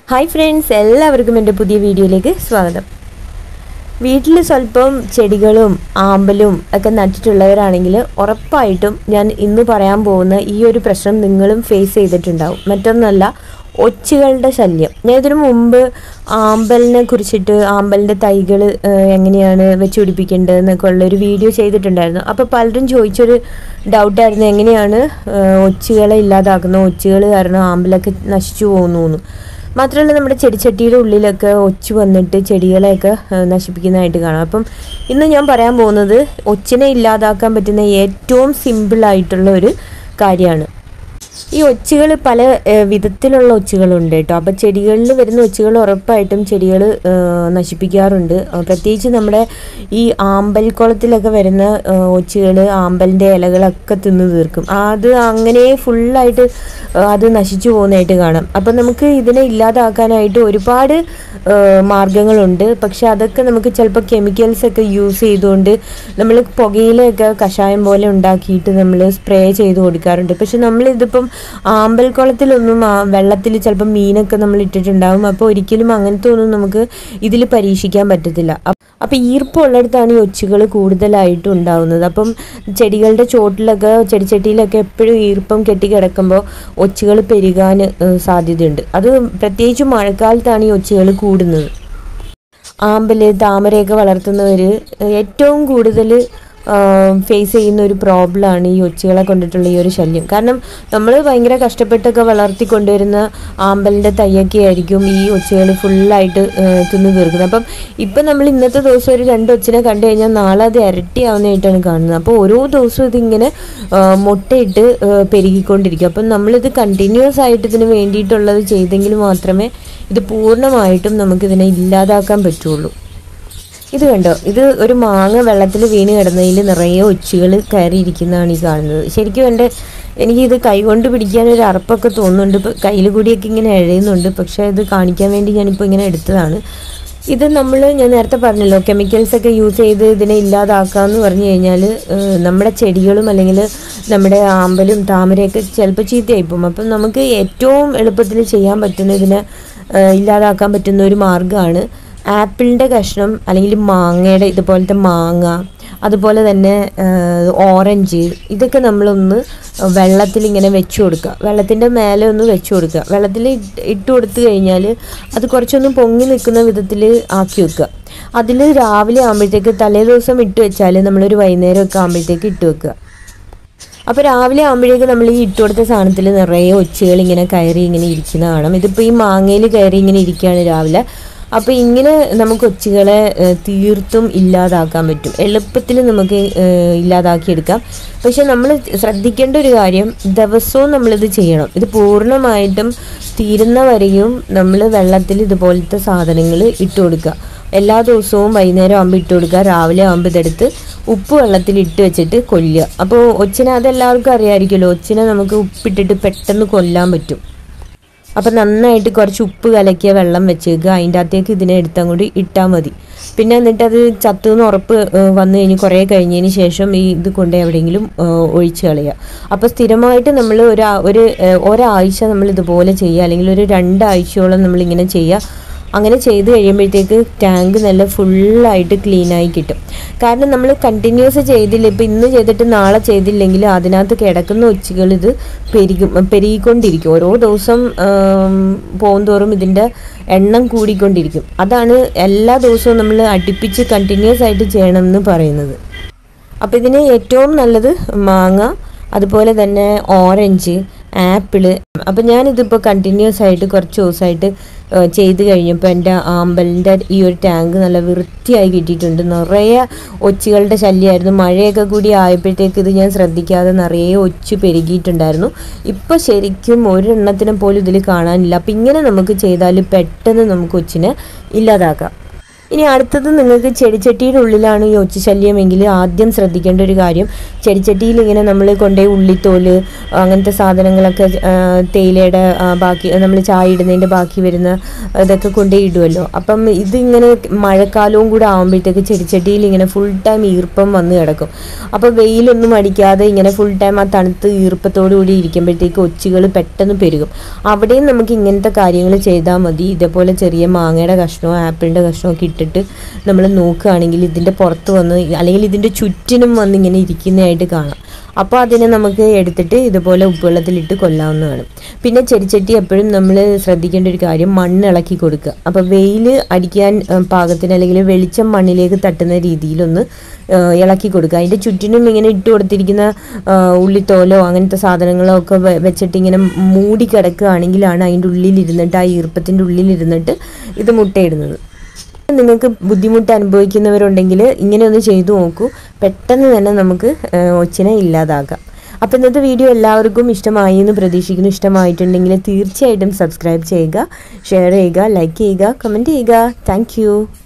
Hi friends എല്ലാവർക്കും എൻ്റെ പുതിയ വീഡിയോയിലേക്ക് സ്വാഗതം വീട്ടിൽ സ്വല്പം ചെടികളും ആമ്പലും ഒക്കെ നട്ടിട്ടുള്ളവരാണെങ്കിൽ ഉറപ്പായിട്ടും ഞാൻ ഇന്ന് പറയാൻ പോകുന്ന ഈ ഒരു പ്രശ്നം നിങ്ങളും ഫേസ് ചെയ്തിട്ടുണ്ടാവും മറ്റൊന്നല്ല ഒച്ചുകളുടെ ശല്യം ഞാൻ ഇതിനു മുമ്പ് ആമ്പലിനെ കുറിച്ചിട്ട് ആമ്പലിൻ്റെ തൈകൾ എങ്ങനെയാണ് വെച്ച് പിടിപ്പിക്കേണ്ടത് എന്നൊക്കെ ഉള്ളൊരു വീഡിയോ ചെയ്തിട്ടുണ്ടായിരുന്നു അപ്പോൾ പലരും ചോദിച്ചൊരു ഡൗട്ടായിരുന്നു എങ്ങനെയാണ് ഏഹ്, ഒച്ചുകളെ ഇല്ലാതാക്കുന്നത് ഒച്ചുകൾ കാരണം ആമ്പലൊക്കെ നശിച്ചു പോകുന്നു എന്ന്. മാത്രമല്ല നമ്മുടെ ചെടിച്ചട്ടിയുടെ ഉള്ളിലൊക്കെ ഒച്ച് വന്നിട്ട് ചെടികളെയൊക്കെ ഏഹ്, നശിപ്പിക്കുന്നതായിട്ട് കാണാം അപ്പം ഇന്ന് ഞാൻ പറയാൻ പോകുന്നത് ഒച്ചിനെ ഇല്ലാതാക്കാൻ പറ്റുന്ന ഏറ്റവും സിമ്പിളായിട്ടുള്ള ഒരു കാര്യമാണ് ഈ ഒച്ചുകൾ പല ഏഹ്, വിധത്തിലുള്ള ഒച്ചുകളുണ്ട് കേട്ടോ അപ്പോൾ ചെടികളിൽ വരുന്ന ഒച്ചുകൾ ഉറപ്പായിട്ടും ചെടികൾ നശിപ്പിക്കാറുണ്ട് ഏഹ്, പ്രത്യേകിച്ച് നമ്മുടെ ഈ ആമ്പൽക്കുളത്തിലൊക്കെ വരുന്ന ഒച്ചുകൾ ആമ്പലിൻ്റെ ഇലകളൊക്കെ തിന്ന് തീർക്കും അത് അങ്ങനെ ഫുള്ളായിട്ട് അത് നശിച്ചു പോകുന്നതായിട്ട് കാണാം അപ്പം നമുക്ക് ഇതിനെ ഇല്ലാതാക്കാനായിട്ട് ഒരുപാട് ഏഹ്, മാർഗങ്ങളുണ്ട് പക്ഷെ അതൊക്കെ നമുക്ക് ചിലപ്പോൾ കെമിക്കൽസ് ഒക്കെ യൂസ് ചെയ്തുകൊണ്ട് നമ്മൾ പുകയിലൊക്കെ കഷായം പോലെ ഉണ്ടാക്കിയിട്ട് നമ്മൾ സ്പ്രേ ചെയ്ത് കൊടുക്കാറുണ്ട് പക്ഷെ നമ്മളിതിപ്പം ആമ്പൽക്കുളത്തിലൊന്നും ആ വെള്ളത്തിൽ ചിലപ്പോൾ മീനൊക്കെ നമ്മൾ ഇട്ടിട്ടുണ്ടാവും അപ്പോൾ ഒരിക്കലും അങ്ങനത്തെ ഒന്നും നമുക്ക് ഇതിൽ പരീക്ഷിക്കാൻ പറ്റത്തില്ല അപ്പ- അപ്പോൾ ഈർപ്പമുള്ളിടത്താണ് ഈ ഒച്ചുകൾ കൂടുതലായിട്ടും ഉണ്ടാവുന്നത് അപ്പം ചെടികളുടെ ചോട്ടിലൊക്കെ ചെടിച്ചട്ടിയിലൊക്കെ എപ്പോഴും ഈർപ്പം കെട്ടി കിടക്കുമ്പോൾ ഒച്ചുകൾ പെരുകാൻ ഏഹ്, സാധ്യതയുണ്ട് അത് പ്രത്യേകിച്ച് മഴക്കാലത്താണ് ഈ ഒച്ചുകൾ കൂടുന്നത് ആമ്പല് താമരയൊക്കെ വളർത്തുന്നവർ ഏറ്റവും കൂടുതൽ ഫേസ് ചെയ്യുന്ന ഒരു പ്രോബ്ലമാണ് ഈ ഒച്ചുകളെ കൊണ്ടിട്ടുള്ള ഈ ഒരു ശല്യം കാരണം നമ്മൾ ഭയങ്കര കഷ്ടപ്പെട്ടൊക്കെ വളർത്തി കൊണ്ടുവരുന്ന ആമ്പലിൻ്റെ തയ്യൊക്കെ ആയിരിക്കും ഈ ഒച്ചുകൾ ഫുള്ളായിട്ട് തിന്നു തീർക്കുന്നത് അപ്പം ഇപ്പം നമ്മൾ ഇന്നത്തെ ദിവസം ഒരു രണ്ട് ഒച്ചിനെ കണ്ടു കഴിഞ്ഞാൽ നാളെ അത് ഇരട്ടിയാവുന്നതായിട്ടാണ് കാണുന്നത് അപ്പോൾ ഓരോ ദിവസവും ഇതിങ്ങനെ ആ, മുട്ടയിട്ട് ആ, പെരുകിക്കൊണ്ടിരിക്കും അപ്പം നമ്മളിത് കണ്ടിന്യൂസ് ആയിട്ട് ഇതിന് വേണ്ടിയിട്ടുള്ളത് ചെയ്തെങ്കിൽ മാത്രമേ ഇത് പൂർണ്ണമായിട്ടും നമുക്കിതിനെ ഇല്ലാതാക്കാൻ പറ്റുള്ളൂ ഇത് കണ്ടോ ഇത് ഒരു മാങ്ങ വെള്ളത്തിൽ വീണ് കിടന്നതിൽ നിറയെ ഒച്ചുകൾ കയറിയിരിക്കുന്നതാണ് ഈ കാണുന്നത് ശരിക്കും എൻ്റെ എനിക്കിത് കൈകൊണ്ട് പിടിക്കാൻ ഒരു അറപ്പൊക്കെ തോന്നുന്നുണ്ട് ഇപ്പം കയ്യിൽ കൂടിയൊക്കെ ഇങ്ങനെ എഴയുന്നുണ്ട് പക്ഷേ ഇത് കാണിക്കാൻ വേണ്ടി ഞാനിപ്പോൾ ഇങ്ങനെ എടുത്തതാണ് ഇത് നമ്മൾ ഞാൻ നേരത്തെ പറഞ്ഞല്ലോ കെമിക്കൽസ് ഒക്കെ യൂസ് ചെയ്ത് ഇതിനെ ഇല്ലാതാക്കാന്ന് പറഞ്ഞു കഴിഞ്ഞാൽ നമ്മുടെ ചെടികളും അല്ലെങ്കിൽ നമ്മുടെ ആമ്പലും താമരയൊക്കെ ചിലപ്പോൾ ചീത്തയായി പോകും അപ്പം നമുക്ക് ഏറ്റവും എളുപ്പത്തിൽ ചെയ്യാൻ പറ്റുന്ന ഇതിനെ ഏഹ്, ഇല്ലാതാക്കാൻ പറ്റുന്ന ഒരു മാർഗ്ഗമാണ് ആപ്പിളിൻ്റെ കഷ്ണം അല്ലെങ്കിൽ മാങ്ങയുടെ ഇതുപോലത്തെ മാങ്ങ അതുപോലെ തന്നെ ഏഹ്, ഓറഞ്ച് ഇതൊക്കെ നമ്മളൊന്ന് വെള്ളത്തിൽ ഇങ്ങനെ വെച്ച് കൊടുക്കുക വെള്ളത്തിൻ്റെ മേലെ ഒന്ന് വെച്ച് കൊടുക്കുക വെള്ളത്തിൽ ഇട്ട് ഇട്ട് കൊടുത്തു കഴിഞ്ഞാൽ അത് കുറച്ചൊന്ന് പൊങ്ങി നിൽക്കുന്ന വിധത്തിൽ ആക്കി വെക്കുക അതിൽ രാവിലെ ആകുമ്പോഴത്തേക്ക് തലേ ദിവസം ഇട്ട് വെച്ചാൽ നമ്മളൊരു വൈകുന്നേരം ഒക്കെ ആകുമ്പോഴത്തേക്ക് ഇട്ട് വെക്കുക അപ്പോൾ രാവിലെ ആകുമ്പോഴേക്ക് നമ്മൾ ഈ ഇട്ട് കൊടുത്ത സാധനത്തിൽ നിറയെ ഒച്ചുകൾ ഇങ്ങനെ കയറി ഇങ്ങനെ ഇരിക്കുന്ന കാണാം ഇതിപ്പോൾ ഈ മാങ്ങയിൽ കയറി ഇങ്ങനെ ഇരിക്കുകയാണ് രാവിലെ അപ്പോൾ ഇങ്ങനെ നമുക്ക് ഒച്ചുകളെ ഏഹ്, തീർത്തും ഇല്ലാതാക്കാൻ പറ്റും എളുപ്പത്തിൽ നമുക്ക് ഏഹ്, ഇല്ലാതാക്കിയെടുക്കാം പക്ഷെ നമ്മൾ ശ്രദ്ധിക്കേണ്ട ഒരു കാര്യം ദിവസവും നമ്മളിത് ചെയ്യണം ഇത് പൂർണ്ണമായിട്ടും തീരുന്ന വരെയും നമ്മൾ വെള്ളത്തിൽ ഇതുപോലത്തെ സാധനങ്ങൾ ഇട്ട് കൊടുക്കുക എല്ലാ ദിവസവും വൈകുന്നേരം ആകുമ്പോൾ ഇട്ട് കൊടുക്കുക രാവിലെ ആകുമ്പോൾ ഇതെടുത്ത് ഉപ്പ് വെള്ളത്തിൽ ഇട്ട് വെച്ചിട്ട് കൊല്ലുക അപ്പോൾ ഒച്ചിനെ അതെല്ലാവർക്കും അറിയാമായിരിക്കുമല്ലോ ഒച്ചിനെ നമുക്ക് ഉപ്പിട്ടിട്ട് പെട്ടെന്ന് കൊല്ലാൻ പറ്റും അപ്പം നന്നായിട്ട് കുറച്ച് ഉപ്പ് കലക്കിയ വെള്ളം വെച്ചേക്കുക അതിൻ്റെ അകത്തേക്ക് ഇതിനെ എടുത്താൽ കൂടി ഇട്ടാൽ മതി പിന്നെ എന്നിട്ട് അത് ചത്തുന്ന് ഉറപ്പ് ഏഹ്, വന്നു കഴിഞ്ഞ് കുറേ കഴിഞ്ഞതിന് ശേഷം ഈ ഇത് കൊണ്ട് എവിടെയെങ്കിലും ഏഹ്, ഒഴിച്ച് കളയുക അപ്പോൾ സ്ഥിരമായിട്ട് നമ്മൾ ഒരു ഒരു ഏഹ്, ഒരാഴ്ച നമ്മൾ ഇതുപോലെ ചെയ്യുക അല്ലെങ്കിൽ ഒരു രണ്ടാഴ്ചയോളം നമ്മളിങ്ങനെ ചെയ്യുക അങ്ങനെ ചെയ്ത് കഴിയുമ്പോഴത്തേക്ക് ടാങ്ക് നല്ല ഫുള്ളായിട്ട് ക്ലീനായി കിട്ടും കാരണം നമ്മൾ കണ്ടിന്യൂസ് ചെയ്തില്ല ഇപ്പം ഇന്ന് ചെയ്തിട്ട് നാളെ ചെയ്തില്ലെങ്കിൽ അതിനകത്ത് കിടക്കുന്ന ഒച്ചുകൾ ഇത് പെരുകും പെരുകിക്കൊണ്ടിരിക്കും ഓരോ ദിവസം പോകുന്തോറും ഇതിൻ്റെ എണ്ണം കൂടിക്കൊണ്ടിരിക്കും അതാണ് എല്ലാ ദിവസവും നമ്മൾ അടുപ്പിച്ച് കണ്ടിന്യൂസ് ആയിട്ട് ചെയ്യണമെന്ന് പറയുന്നത് അപ്പോൾ ഇതിന് ഏറ്റവും നല്ലത് മാങ്ങ അതുപോലെ തന്നെ ഓറഞ്ച് ആപ്പിള് അപ്പം ഞാനിതിപ്പോൾ കണ്ടിന്യൂസ് ആയിട്ട് കുറച്ച് ദിവസമായിട്ട് ഏഹ്, ചെയ്ത് കഴിഞ്ഞപ്പോൾ എൻ്റെ ആമ്പലിൻ്റെ ഈ ഒരു ടാങ്ക് നല്ല വൃത്തിയായി കിട്ടിയിട്ടുണ്ട് നിറയെ ഒച്ചുകളുടെ ശല്യമായിരുന്നു മഴയൊക്കെ കൂടി ആയപ്പോഴത്തേക്ക് ഇത് ഞാൻ ശ്രദ്ധിക്കാതെ നിറയെ ഒച്ച് പെരുകിയിട്ടുണ്ടായിരുന്നു ഇപ്പോൾ ശരിക്കും ഒരെണ്ണത്തിനെ പോലും ഇതിൽ കാണാനില്ല അപ്പം ഇങ്ങനെ നമുക്ക് ചെയ്താൽ പെട്ടെന്ന് നമുക്ക് ഒച്ചിനെ ഇല്ലാതാക്കാം ഇനി അടുത്തത് നിങ്ങൾക്ക് ചെടിച്ചട്ടിയുടെ ഉള്ളിലാണ് ഈ ഒച്ച ശല്യമെങ്കിൽ ആദ്യം ശ്രദ്ധിക്കേണ്ട ഒരു കാര്യം ചെടിച്ചട്ടിയിൽ ഇങ്ങനെ നമ്മൾ കൊണ്ടുപോയി ഉള്ളിത്തോല് അങ്ങനത്തെ സാധനങ്ങളൊക്കെ ആ, തേയിലയുടെ ആ, ബാക്കി നമ്മൾ ചായ ഇടുന്നതിൻ്റെ ബാക്കി വരുന്ന ഇതൊക്കെ കൊണ്ടുപോയി ഇടുമല്ലോ അപ്പം ഇതിങ്ങനെ മഴക്കാലവും കൂടെ ആകുമ്പോഴത്തേക്ക് ചെടിച്ചട്ടിയിൽ ഇങ്ങനെ ഫുൾ ടൈം ഈർപ്പം വന്ന് കിടക്കും അപ്പോൾ വെയിലൊന്നും അടിക്കാതെ ഇങ്ങനെ ഫുൾ ടൈം ആ തണുത്ത് ഈർപ്പത്തോടു കൂടി ഇരിക്കുമ്പോഴത്തേക്ക് ഒച്ചുകൾ പെട്ടെന്ന് പെരുകും അവിടെയും നമുക്ക് ഇങ്ങനത്തെ കാര്യങ്ങൾ ചെയ്താൽ മതി ഇതേപോലെ ചെറിയ മാങ്ങയുടെ കഷ്ണമോ ആപ്പിളിൻ്റെ കഷ്ണമോ ഒക്കെ ഇട്ടിട്ട് നമ്മൾ നോക്കുകയാണെങ്കിൽ ഇതിൻ്റെ പുറത്ത് വന്ന് അല്ലെങ്കിൽ ഇതിൻ്റെ ചുറ്റിനും വന്ന് ഇങ്ങനെ ഇരിക്കുന്നതായിട്ട് കാണാം അപ്പോൾ അതിനെ നമുക്ക് എടുത്തിട്ട് ഇതുപോലെ ഉപ്പുവെള്ളത്തിലിട്ട് കൊല്ലാവുന്നതാണ് പിന്നെ ചെടിച്ചട്ടി എപ്പോഴും നമ്മൾ ശ്രദ്ധിക്കേണ്ട ഒരു കാര്യം മണ്ണ് ഇളക്കി കൊടുക്കുക അപ്പോൾ വെയിൽ അടിക്കാൻ ഏഹ്, പാകത്തിന് അല്ലെങ്കിൽ വെളിച്ചം മണ്ണിലേക്ക് തട്ടുന്ന രീതിയിലൊന്ന് ഏഹ്, ഇളക്കി കൊടുക്കുക അതിൻ്റെ ചുറ്റിനും ഇങ്ങനെ ഇട്ട് കൊടുത്തിരിക്കുന്ന ഏഹ്, ഉള്ളിത്തോലോ അങ്ങനത്തെ സാധനങ്ങളോ ഒക്കെ വെ- വെച്ചിട്ട് ഇങ്ങനെ മൂടി കിടക്കുകയാണെങ്കിലാണ് അതിൻ്റെ ഉള്ളിലിരുന്നിട്ട് ആ ഈർപ്പത്തിൻ്റെ ഉള്ളിലിരുന്നിട്ട് ഇത് മുട്ടയിടുന്നത് നിങ്ങൾക്ക് ബുദ്ധിമുട്ട് അനുഭവിക്കുന്നവരുണ്ടെങ്കിൽ ഇങ്ങനെ ഒന്ന് ചെയ്തു നോക്കൂ പെട്ടെന്ന് തന്നെ നമുക്ക് ഏഹ്, ഒച്ചിനെ ഇല്ലാതാക്കാം അപ്പോൾ ഇന്നത്തെ വീഡിയോ എല്ലാവർക്കും ഇഷ്ടമായി എന്ന് പ്രതീക്ഷിക്കുന്നു ഇഷ്ടമായിട്ടുണ്ടെങ്കിൽ തീർച്ചയായിട്ടും സബ്സ്ക്രൈബ് ചെയ്യുക ഷെയർ ചെയ്യുക ലൈക്ക് ചെയ്യുക കമൻറ്റ് ചെയ്യുക താങ്ക്